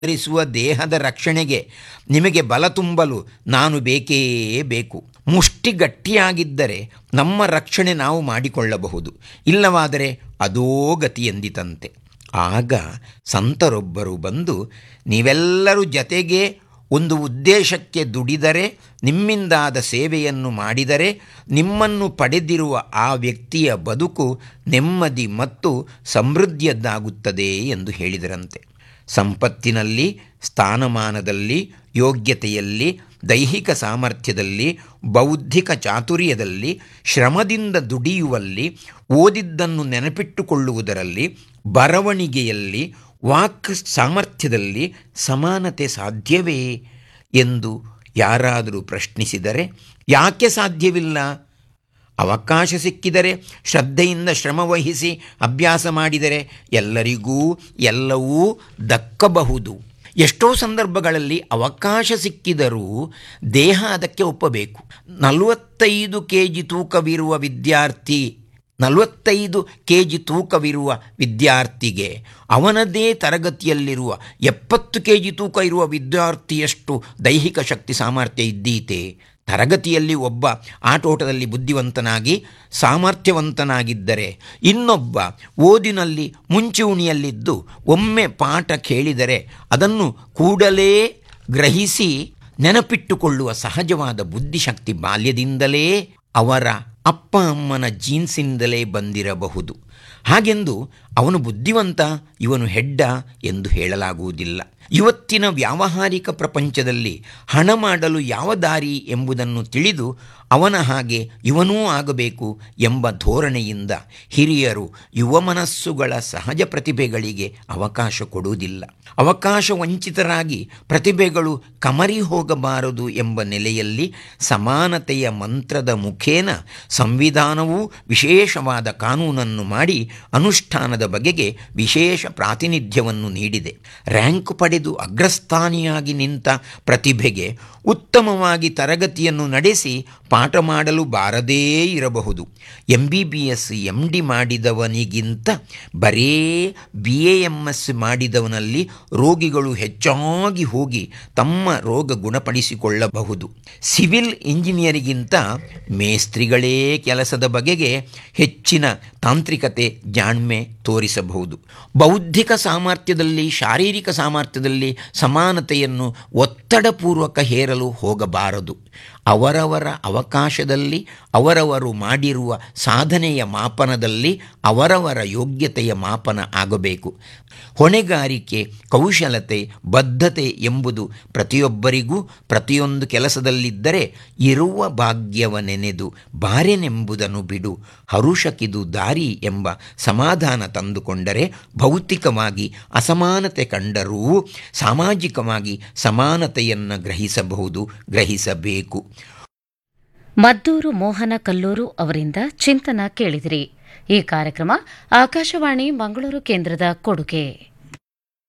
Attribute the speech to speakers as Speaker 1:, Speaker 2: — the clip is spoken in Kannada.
Speaker 1: ಧರಿಸುವ ದೇಹದ ರಕ್ಷಣೆಗೆ ನಿಮಗೆ ಬಲ ತುಂಬಲು ನಾನು ಬೇಕೇ ಬೇಕು ಮುಷ್ಟಿ ಗಟ್ಟಿಯಾಗಿದ್ದರೆ ನಮ್ಮ ರಕ್ಷಣೆ ನಾವು ಮಾಡಿಕೊಳ್ಳಬಹುದು ಇಲ್ಲವಾದರೆ ಅದೋ ಗತಿ ಎಂದಿತಂತೆ ಆಗ ಸಂತರೊಬ್ಬರು ಬಂದು ನೀವೆಲ್ಲರೂ ಜತೆಗೆ ಒಂದು ಉದ್ದೇಶಕ್ಕೆ ದುಡಿದರೆ ನಿಮ್ಮಿಂದಾದ ಸೇವೆಯನ್ನು ಮಾಡಿದರೆ ನಿಮ್ಮನ್ನು ಪಡೆದಿರುವ ಆ ವ್ಯಕ್ತಿಯ ಬದುಕು ನೆಮ್ಮದಿ ಮತ್ತು ಸಮೃದ್ಧಿಯದ್ದಾಗುತ್ತದೆ ಎಂದು ಹೇಳಿದರಂತೆ ಸಂಪತ್ತಿನಲ್ಲಿ ಸ್ಥಾನಮಾನದಲ್ಲಿ ಯೋಗ್ಯತೆಯಲ್ಲಿ ದೈಹಿಕ ಸಾಮರ್ಥ್ಯದಲ್ಲಿ ಬೌದ್ಧಿಕ ಚಾತುರ್ಯದಲ್ಲಿ ಶ್ರಮದಿಂದ ದುಡಿಯುವಲ್ಲಿ ಓದಿದ್ದನ್ನು ನೆನಪಿಟ್ಟುಕೊಳ್ಳುವುದರಲ್ಲಿ ಬರವಣಿಗೆಯಲ್ಲಿ ವಾಕ್ ಸಾಮರ್ಥ್ಯದಲ್ಲಿ ಸಮಾನತೆ ಸಾಧ್ಯವೇ ಎಂದು ಯಾರಾದರೂ ಪ್ರಶ್ನಿಸಿದರೆ ಯಾಕೆ ಸಾಧ್ಯವಿಲ್ಲ ಅವಕಾಶ ಸಿಕ್ಕಿದರೆ ಶ್ರದ್ಧೆಯಿಂದ ಶ್ರಮವಹಿಸಿ ಅಭ್ಯಾಸ ಮಾಡಿದರೆ ಎಲ್ಲರಿಗೂ ಎಲ್ಲವೂ ದಕ್ಕಬಹುದು ಎಷ್ಟೋ ಸಂದರ್ಭಗಳಲ್ಲಿ ಅವಕಾಶ ಸಿಕ್ಕಿದರೂ ದೇಹ ಅದಕ್ಕೆ ಒಪ್ಪಬೇಕು ನಲವತ್ತೈದು ಕೆ ಜಿ ತೂಕವಿರುವ ವಿದ್ಯಾರ್ಥಿ ನಲವತ್ತೈದು ಕೆ ಜಿ ತೂಕವಿರುವ ವಿದ್ಯಾರ್ಥಿಗೆ ಅವನದೇ ತರಗತಿಯಲ್ಲಿರುವ ಎಪ್ಪತ್ತು ಕೆ ಜಿ ತೂಕ ಇರುವ ವಿದ್ಯಾರ್ಥಿಯಷ್ಟು ದೈಹಿಕ ಶಕ್ತಿ ಸಾಮರ್ಥ್ಯ ಇದ್ದೀತೆ ತರಗತಿಯಲ್ಲಿ ಒಬ್ಬ ಆಟೋಟದಲ್ಲಿ ಬುದ್ಧಿವಂತನಾಗಿ ಸಾಮರ್ಥ್ಯವಂತನಾಗಿದ್ದರೆ ಇನ್ನೊಬ್ಬ ಓದಿನಲ್ಲಿ ಮುಂಚೂಣಿಯಲ್ಲಿದ್ದು ಒಮ್ಮೆ ಪಾಠ ಕೇಳಿದರೆ ಅದನ್ನು ಕೂಡಲೇ ಗ್ರಹಿಸಿ ನೆನಪಿಟ್ಟುಕೊಳ್ಳುವ ಸಹಜವಾದ ಬುದ್ಧಿಶಕ್ತಿ ಬಾಲ್ಯದಿಂದಲೇ ಅವರ ಅಪ್ಪ ಅಮ್ಮನ ಜೀನ್ಸಿಂದಲೇ ಬಂದಿರಬಹುದು ಹಾಗೆಂದು ಅವನು ಬುದ್ಧಿವಂತ ಇವನು ಹೆಡ್ಡ ಎಂದು ಹೇಳಲಾಗುವುದಿಲ್ಲ ಇವತ್ತಿನ ವ್ಯಾವಹಾರಿಕ ಪ್ರಪಂಚದಲ್ಲಿ ಹಣ ಮಾಡಲು ಯಾವ ದಾರಿ ಎಂಬುದನ್ನು ತಿಳಿದು ಅವನ ಹಾಗೆ ಇವನೂ ಆಗಬೇಕು ಎಂಬ ಧೋರಣೆಯಿಂದ ಹಿರಿಯರು ಯುವ ಮನಸ್ಸುಗಳ ಸಹಜ ಪ್ರತಿಭೆಗಳಿಗೆ ಅವಕಾಶ ಕೊಡುವುದಿಲ್ಲ ಅವಕಾಶ ವಂಚಿತರಾಗಿ ಪ್ರತಿಭೆಗಳು ಕಮರಿ ಹೋಗಬಾರದು ಎಂಬ ನೆಲೆಯಲ್ಲಿ ಸಮಾನತೆಯ ಮಂತ್ರದ ಮುಖೇನ ಸಂವಿಧಾನವೂ ವಿಶೇಷವಾದ ಕಾನೂನನ್ನು ಮಾಡಿ ಅನುಷ್ಠಾನದ ಬಗೆಗೆ ವಿಶೇಷ ಪ್ರಾತಿನಿಧ್ಯವನ್ನು ನೀಡಿದೆ ರ್ಯಾಂಕ್ ಪಡೆದು ಅಗ್ರಸ್ಥಾನಿಯಾಗಿ ನಿಂತ ಪ್ರತಿಭೆಗೆ ಉತ್ತಮವಾಗಿ ತರಗತಿಯನ್ನು ನಡೆಸಿ ಪಾಠ ಮಾಡಲು ಬಾರದೇ ಇರಬಹುದು M B B S M D ಮಾಡಿದವನಿಗಿಂತ ಬರೇ ಬಿ ಎ ಎಮ್ ಎಸ್ ಮಾಡಿದವನಲ್ಲಿ ರೋಗಿಗಳು ಹೆಚ್ಚಾಗಿ ಹೋಗಿ ತಮ್ಮ ರೋಗ ಗುಣಪಡಿಸಿಕೊಳ್ಳಬಹುದು ಸಿವಿಲ್ ಇಂಜಿನಿಯರಿಗಿಂತ ಮೇಸ್ತ್ರಿಗಳೇ ಕೆಲಸದ ಬಗೆಗೆ ಹೆಚ್ಚಿನ ತಾಂತ್ರಿಕತೆ ಜಾಣ್ಮೆ ತೋರಿಸಬಹುದು ಬೌದ್ಧಿಕ ಸಾಮರ್ಥ್ಯದಲ್ಲಿ ಶಾರೀರಿಕ ಸಾಮರ್ಥ್ಯದಲ್ಲಿ ಸಮಾನತೆಯನ್ನು ಒತ್ತಡಪೂರ್ವಕ ಹೇರಲು ಹೋಗಬಾರದು ಅವರವರ ಅವಕಾಶದಲ್ಲಿ ಅವರವರು ಮಾಡಿರುವ ಸಾಧನೆಯ ಮಾಪನದಲ್ಲಿ ಅವರವರ ಯೋಗ್ಯತೆಯ ಮಾಪನ ಆಗಬೇಕು ಹೊಣೆಗಾರಿಕೆ ಕೌಶಲತೆ ಬದ್ಧತೆ ಎಂಬುದು ಪ್ರತಿಯೊಬ್ಬರಿಗೂ ಪ್ರತಿಯೊಂದು ಕೆಲಸದಲ್ಲಿದ್ದರೆ ಇರುವ ಭಾಗ್ಯವ ನೆನೆದು ಬಾರೆನೆಂಬುದನ್ನು ಬಿಡು ಹರುಷಕಿದು ದಾರಿ ಎಂಬ ಸಮಾಧಾನ ತಂದುಕೊಂಡರೆ ಭೌತಿಕವಾಗಿ ಅಸಮಾನತೆ ಕಂಡರೂ ಸಾಮಾಜಿಕವಾಗಿ ಸಮಾನತೆಯನ್ನು ಗ್ರಹಿಸಬಹುದು ಗ್ರಹಿಸಬೇಕು
Speaker 2: ಮದ್ದೂರು ಮೋಹನ ಕಲ್ಲೂರು ಅವರಿಂದ ಚಿಂತನ ಕೇಳಿದಿರಿ ಈ ಕಾರ್ಯಕ್ರಮ ಆಕಾಶವಾಣಿ ಮಂಗಳೂರು ಕೇಂದ್ರದ ಕೊಡುಗೆ